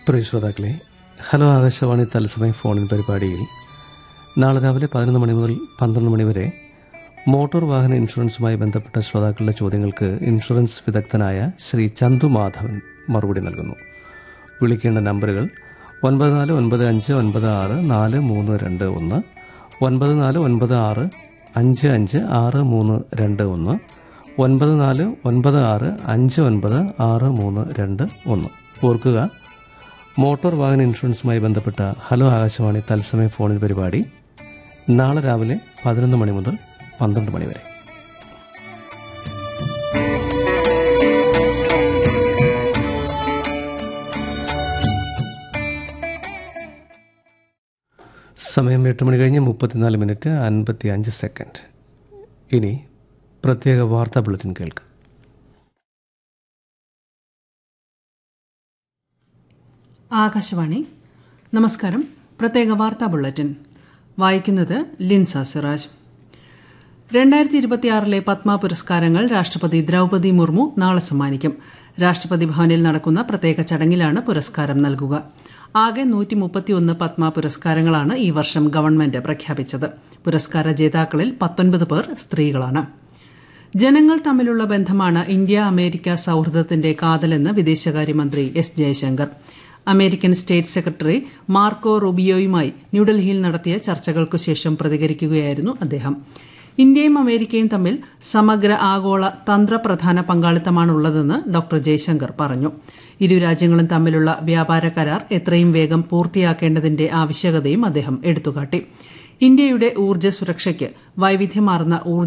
പ്രിയ ശ്രോതാക്കളെ ഹലോ ആകാശവാണി തത്സമയ ഫോണിൻ പരിപാടിയിൽ നാളെ രാവിലെ പതിനൊന്ന് മണി മുതൽ പന്ത്രണ്ട് മണി വരെ മോട്ടോർ വാഹന ഇൻഷുറൻസുമായി ബന്ധപ്പെട്ട ശ്രോതാക്കളുടെ ചോദ്യങ്ങൾക്ക് ഇൻഷുറൻസ് വിദഗ്ധനായ ശ്രീ ചന്തു മാധവൻ മറുപടി നൽകുന്നു വിളിക്കേണ്ട നമ്പറുകൾ ഒൻപത് നാല് ഒൻപത് അഞ്ച് ഒൻപത് ആറ് നാല് മൂന്ന് രണ്ട് ഒന്ന് ഒൻപത് നാല് ഒൻപത് ആറ് അഞ്ച് അഞ്ച് ആറ് മൂന്ന് രണ്ട് ഒന്ന് ഒൻപത് നാല് ഒൻപത് ആറ് അഞ്ച് ഒൻപത് ആറ് മൂന്ന് രണ്ട് ഒന്ന് ഓർക്കുക മോട്ടോർ വാഹന ഇൻഷുറൻസുമായി ബന്ധപ്പെട്ട ഹലോ ആകാശവാണി തത്സമയ ഫോണിൻ പരിപാടി നാളെ രാവിലെ പതിനൊന്ന് മണി മുതൽ പന്ത്രണ്ട് മണി വരെ സമയം എട്ട് മണി കഴിഞ്ഞ് മുപ്പത്തിനാല് മിനിറ്റ് അൻപത്തി അഞ്ച് സെക്കൻഡ് ഇനി പ്രത്യേക വാർത്താ ബുള്ളറ്റിൻ കേൾക്കാം ആകാശവാണി നമസ്കാരം പ്രത്യേക വാർത്താ ബുള്ളറ്റിൻ വായിക്കുന്നത് ലിൻസ സിറാജ് രണ്ടായിരത്തി ഇരുപത്തിയാറിലെ പത്മ പുരസ്കാരങ്ങൾ രാഷ്ട്രപതി ദ്രൗപദി മുർമു നാളെ സമ്മാനിക്കും രാഷ്ട്രപതി ഭവനിൽ നടക്കുന്ന പ്രത്യേക ചടങ്ങിലാണ് പുരസ്കാരം നൽകുക ആകെ നൂറ്റി മുപ്പത്തിയൊന്ന് പത്മ പുരസ്കാരങ്ങളാണ് ഈ വർഷം ഗവൺമെന്റ് പ്രഖ്യാപിച്ചത് പുരസ്കാര ജേതാക്കളിൽ പത്തൊൻപത് പേർ സ്ത്രീകളാണ് ജനങ്ങൾ തമ്മിലുള്ള ബന്ധമാണ് ഇന്ത്യ അമേരിക്ക സൌഹൃദത്തിന്റെ കാതലെന്ന് വിദേശകാര്യമന്ത്രി S Jaishankar American state secretary Marco റുബിയോയുമായി ന്യൂഡൽഹിയിൽ നടത്തിയ ചർച്ചകൾക്കു ശേഷം പ്രതികരിക്കുകയായിരുന്നു അദ്ദേഹം ഇന്ത്യയും അമേരിക്കയും തമ്മിൽ സമഗ്ര ആഗോള തന്ത്രപ്രധാന പങ്കാളിത്തമാണുള്ളതെന്ന് ഡോക്ടർ ജയശങ്കർ പറഞ്ഞു ഇരു രാജ്യങ്ങളും തമ്മിലുള്ള വ്യാപാര കരാർ എത്രയും വേഗം പൂർത്തിയാക്കേണ്ടതിന്റെ ആവശ്യകതയും അദ്ദേഹം എടുത്തുകാട്ടി ഇന്ത്യയുടെ ഊർജ്ജ സുരക്ഷയ്ക്ക് വൈവിധ്യമാർന്ന ഊർജ്ജ